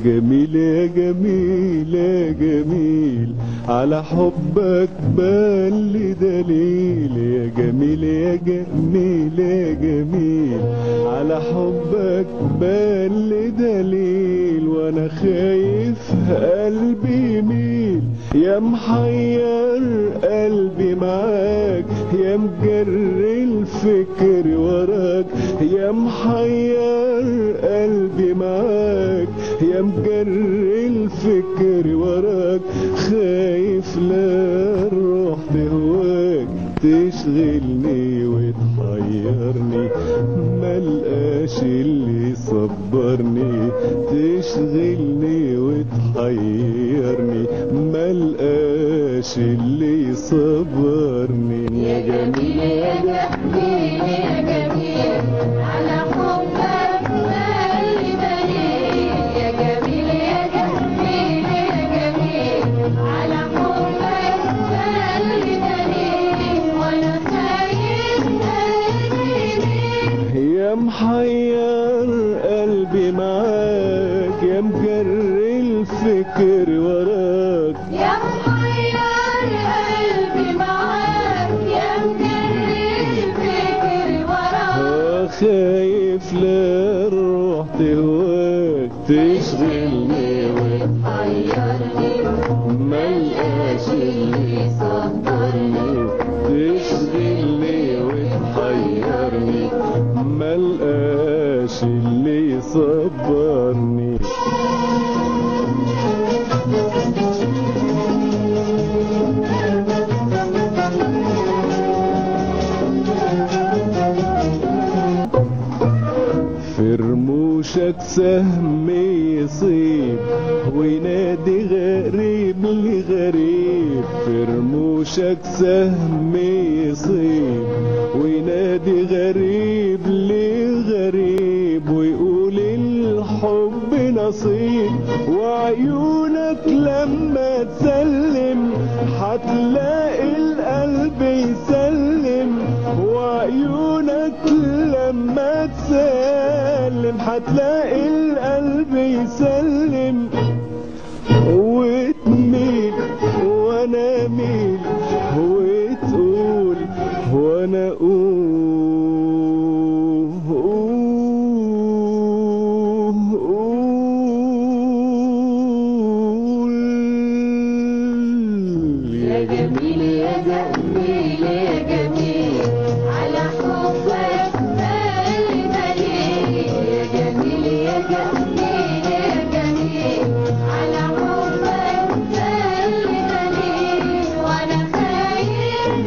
جميل يا جميل يا جميل على حبك بل دليل يا جميل يا جميل يا جميل على حبك بل دليل وانا خايف قلبي يميل يا محير قلبي معاك يا مجر الفكر وراك يا محير قلبي معاك يا مجر الفكر وراك خايف لا الروح تهواك تشغلني وتحيرني ملقاش اللي يصبرني تشغلني وتحيرني ملقاش اللي يصبرني يا جميل يا جميل يا جميل على حبك مالي دليل يا جميل يا جميل يا جميل على حبك مالي دليل وانا خايف قلبي يا محير قلبي معاك يا مجر الفكر وراك يا محير قلبي معاك يا مجري الفكر وراك آه خايف لا الروح تهواك تشغلني حيرني ملقاش اللي صبرني تشغلني وتحيرني ملقاش اللي يصبرني في رموشك سهم يصيب وينادي غريب لغريب في رموشك سهم يصيب وينادي غريب لغريب ويقول الحب نصيب وعيونك لما تسلم هتلاقي القلب يسلم وعيونك لما تسلم هتلاقي القلب يسلم وتميل وانا اميل وتقول وانا اقول يا جميل يا جميل يا جميل على حبك مالي دليل يا جميل يا جميل يا جميل على حبك مالي دليل وانا خايف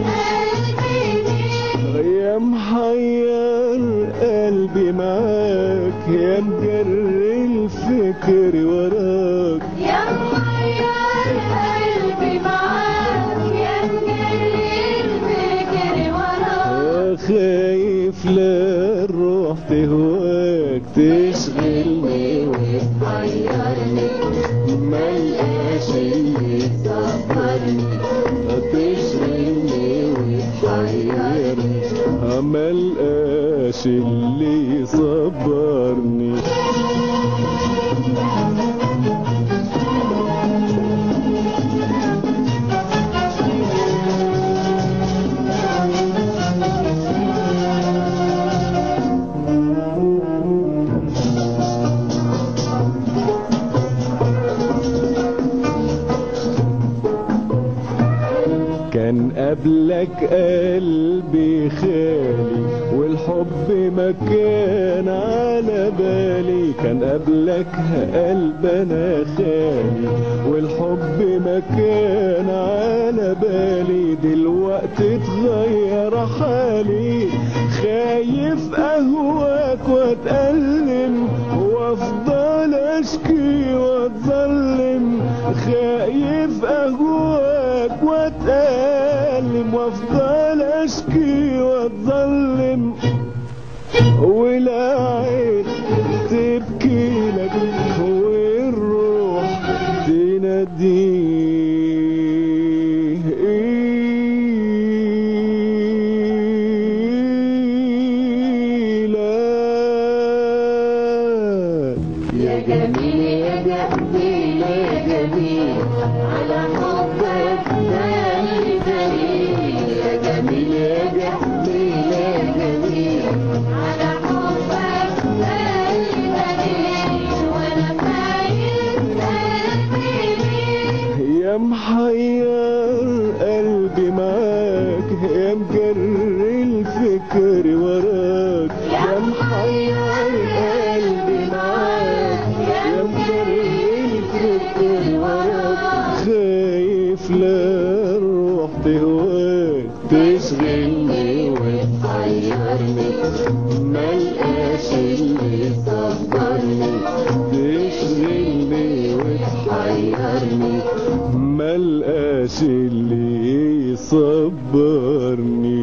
قلبي يا محير قلبي معاك يا مجر الفكر وراك يا محير قلبي معاك يا مجري الفكر وراك خايف لا الروح تهواك تشغلني وتحيرني ملقاش اللي صبرني تشغلني وتحيرني ملقاش اللي يصبرني كان قبلك قلبي خالي والحب ما كان على بالي كان قبلك قلب انا خالي والحب ما كان على بالي دلوقتي اتغير حالي خايف اهواك واتألم وافضل اشكي واتظلم خايف اهواك واتألم وافضل اشكي واتظلم ولا عين تبكي لك والروح تناديه لك يا جميل يا جميل محير قلبي معاك يا مجري الفكر وراك يا محير قلبي معاك يا مجري الفكر وراك خايف لا الروح تهواك تشغلني وتحيرني ملقاش اللي يصبرني تشغلني وتحيرني ملقاش اللي يصبرني